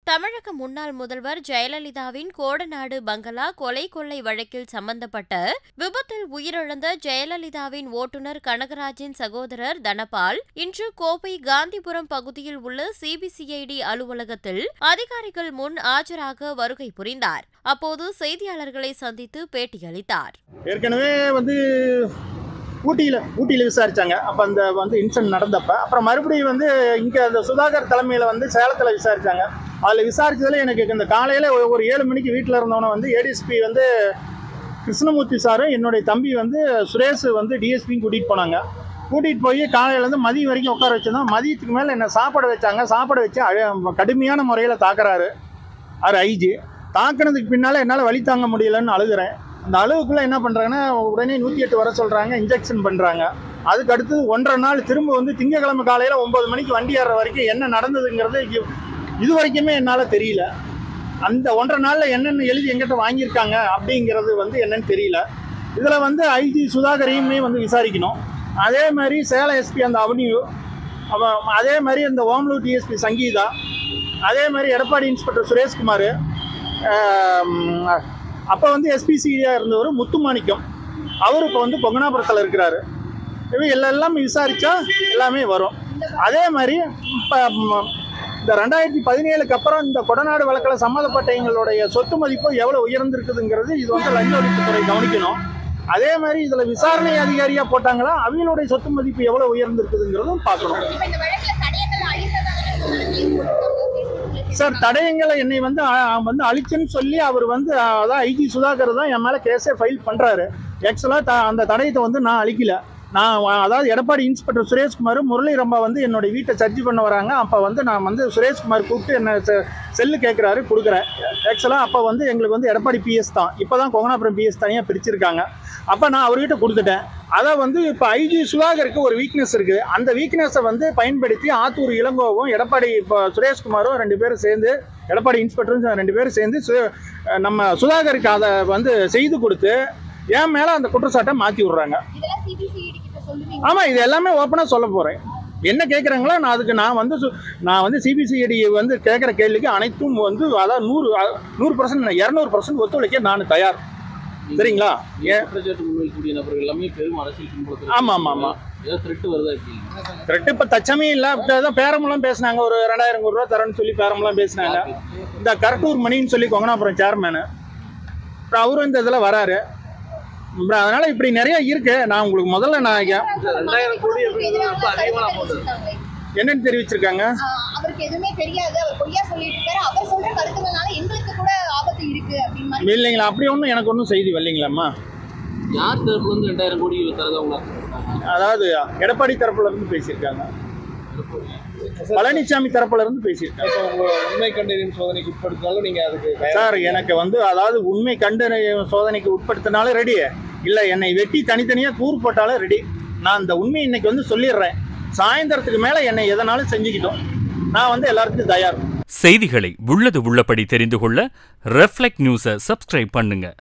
தமிழக முன்னாள் முதல்வர் ஜெயலலிதாவின் கோடநாடு பங்களா கொலை கொள்ளை வழக்கில் சம்பந்தப்பட்ட விபத்தில் உயிரிழந்த ஜெயலலிதாவின் ஓட்டுநர் கனகராஜின் சகோதரர் தனபால் இன்று கோவை காந்திபுரம் பகுதியில் உள்ள சிபிசிஐடி அலுவலகத்தில் அதிகாரிகள் முன் ஆஜராக வருகை புரிந்தார் அப்போது செய்தியாளர்களை சந்தித்து பேட்டியளித்தார் ஏற்கனவே வந்து ஊட்டியில் ஊட்டியில் விசாரிச்சாங்க அப்போ அந்த வந்து இன்சிடென்ட் நடந்தப்ப அப்புறம் மறுபடியும் வந்து இங்கே அந்த சுதாகர் தலைமையில் வந்து சேலத்தில் விசாரிச்சாங்க அதில் விசாரிச்சதுல எனக்கு இந்த காலையில் ஒரு ஏழு மணிக்கு வீட்டில் இருந்தவனை வந்து ஏடிஎஸ்பி வந்து கிருஷ்ணமூர்த்தி சாரும் என்னுடைய தம்பி வந்து சுரேஷ் வந்து டிஎஸ்பியும் கூட்டிகிட்டு போனாங்க கூட்டிகிட்டு போய் காலையிலேருந்து மதியம் வரைக்கும் உட்கார வச்சிருந்தோம் மதியத்துக்கு மேலே என்ன சாப்பாடு வச்சாங்க சாப்பாடு வச்சு அழ- கடுமையான முறையில் தாக்குறாரு அவர் ஐஜி தாக்குனதுக்கு பின்னால் என்னால் வழி தாங்க முடியலன்னு அழுகுறேன் அந்த அழுவுக்குள்ளே என்ன பண்ணுறாங்கன்னா உடனே நூற்றி எட்டு வர சொல்கிறாங்க இன்ஜெக்ஷன் பண்ணுறாங்க அதுக்கு அடுத்து ஒன்றரை நாள் திரும்ப வந்து திங்கக்கிழமை காலையில் ஒம்பது மணிக்கு வண்டி ஏறுற வரைக்கும் என்ன நடந்ததுங்கிறது இது- இது வரைக்குமே என்னால் தெரியல அந்த ஒன்றரை நாளில் என்னென்ன எழுதி எங்கிட்ட வாங்கியிருக்காங்க அப்படிங்கிறது வந்து என்னன்னு தெரியல இதில் வந்து ஐஜி சுதாகரையுமே வந்து விசாரிக்கணும் அதே மாதிரி சேலம் எஸ்பி அந்த அவனியூ அவன் அதே மாதிரி அந்த ஓம்லூர் டிஎஸ்பி சங்கீதா அதே மாதிரி எடப்பாடி இன்ஸ்பெக்டர் சுரேஷ்குமார் அப்போ வந்து எஸ்பிசியாக இருந்தவர் முத்துமாணிக்கம் அவர் இப்போ வந்து பொங்கனாபுரத்தில் இருக்கிறாரு இவங்க எல்லாம் எல்லாமே விசாரித்தா எல்லாமே வரும் அதே மாதிரி இப்போ இந்த ரெண்டாயிரத்தி பதினேழுக்கு அப்புறம் இந்த கொடநாடு வழக்கில் சம்மந்தப்பட்ட எங்களுடைய சொத்து மதிப்பு எவ்வளோ உயர்ந்திருக்குதுங்கிறது இது வந்து லஞ்ச ஒழிப்புத்துறை கவனிக்கணும் அதே மாதிரி இதில் விசாரணை அதிகாரியாக போட்டாங்களா அவங்களுடைய சொத்து மதிப்பு எவ்வளோ உயர்ந்திருக்குதுங்கிறதும் பார்க்கணும் இப்ப இந்த வழக்குல தடயங்கள் அழித்ததாக சொல்லி கேஸ் போட்டிருக்காங்க. சார் தடயங்களை என்னை வந்து அ- வந்து அழிச்சுன்னு சொல்லி அவர் வந்து அ, அதான் ஐஜி சுதாகர் தான் என் மேலே கேஸே ஃபைல் பண்ணுறாரு ஆக்சுவலாக த அந்த தடயத்தை வந்து நான் அழிக்கல நான் வ- அதாவது எடப்பாடி இன்ஸ்பெக்டர் சுரேஷ்குமார் முரளி ரம்பா வந்து என்னுடைய வீட்டை சர்ச் பண்ண வராங்க அப்போ வந்து நான் வந்து சுரேஷ்குமார் கூப்பிட்டு என்ன செ- செல்லு கேட்குறாரு கொடுக்குறேன் ஆக்சுவலாக அப்போ வந்து எங்களுக்கு வந்து எடப்பாடி பிஎஸ் தான் இப்போ தான் கொங்கனாபுரம் பிஎஸ் தனியாக பிரிச்சிருக்காங்க அப்போ நான் அவர்கிட்ட கொடுத்துட்டேன் அதை வந்து இப்போ ஐஜி சுதாகருக்கு ஒரு வீக்னஸ் இருக்குது அந்த வீக்னஸை வந்து பயன்படுத்தி ஆத்தூர் இளங்கோவும் எடப்பாடி இப்போ சுரேஷ்குமாரும் ரெண்டு பேரும் சேர்ந்து எடப்பாடி இன்ஸ்பெக்டரும் ரெண்டு பேரும் சேர்ந்து சு- நம்ம சுதாகருக்கு அதை வந்து செய்து கொடுத்து என் மேலே அந்த குற்றச்சாட்டை மாற்றி விட்றாங்க இதெல்லாம் சிபிசிஐடி கிட்ட சொல்லுவீங்க ஆமாம் இது எல்லாமே ஓப்பனாக சொல்ல போகிறேன் என்ன கேட்குறாங்களோ நான் அதுக்கு நான் வந்து சு- நான் வந்து சிபிசிஐடி வந்து கேட்குற கேள்விக்கு அனைத்தும் வந்து அதான் நூறு அ- நூறு பர்சன்ட் இரநூறு பர்சன்ட் ஒத்துழைக்க நான் தயார் சரிங்களா ஏன் குற்றச்சாட்டு முன்வைக்கக்கூடிய நபர்கள் எல்லாமே பெரும் அரசியல் பின்புலத்தில் ஆமா, ஆமா, ஆமா. ஏதாவது த்ரெட் வருதா எப்படி ரெட்டு இப்போ தச்சமே இல்லை தான் பேரமெல்லாம் பேசினாங்க ஒரு ரெண்டாயிரம் கோடி ரூபா தரேன்னு சொல்லி பேரமெல்லாம் பேசினாங்க இந்த கரட்டூர் மணின்னு சொல்லி கொங்கனாபுரம் சேர்மேனு அப்புறம் அவரும் இந்த இதில் வராரு அப்புறம் அதனால இப்படி நிறைய இருக்கு நான் உங்களுக்கு முதல்ல நான் இங்க ரெண்டாயிரம் கோடி அப்படிங்கிறது ரொம்ப அதிகமான amount. என்னன்னு தெரிவிச்சிருக்காங்க அவருக்கு எதுவுமே தெரியாது அவர் பொய்யா சொல்லிட்டு இருக்காரு அவர் சொல்ற கருத்துக்கள்னால எங்களுக்கு கூட ஆபத்து இருக்கு அப்படின்னு மாதிரி இல்லைங்களா அப்படி ஒன்றும் எனக்கு ஒன்றும் செய்தி வரலைங்களாம்மா யார் தரப்புல இருந்து ரெண்டாயிரம் கோடி தரதா உங்க அதாவது எடப்பாடி தரப்புல இருந்து பேசியிருக்காங்க பழனிசாமி தரப்புல இருந்து பேசியிருக்காங்க இப்போ உங்க உண்மை கண்டறியும் சோதனைக்கு உட்படுத்தினாலும் நீங்க அதுக்கு சார் எனக்கு வந்து அதாவது உண்மை கண்டறிய சோதனைக்கு உட்படுத்தினாலும் ரெடி இல்லை என்னை வெட்டி தனித்தனியாக கூறு போட்டாலும் ரெடி நான் இந்த உண்மை இன்னைக்கு வந்து சொல்லிடுறேன் சாயந்தரத்துக்கு மேலே என்னை எதனாலும் செஞ்சுக்கிட்டோம் நான் வந்து எல்லாத்துக்கும் தயார் செய்திகளை உள்ளது உள்ளபடி தெரிந்து கொள்ள ரெஃப்ளெக்ட் நியூஸை சப்ஸ்கிரைப் பண்ணுங்க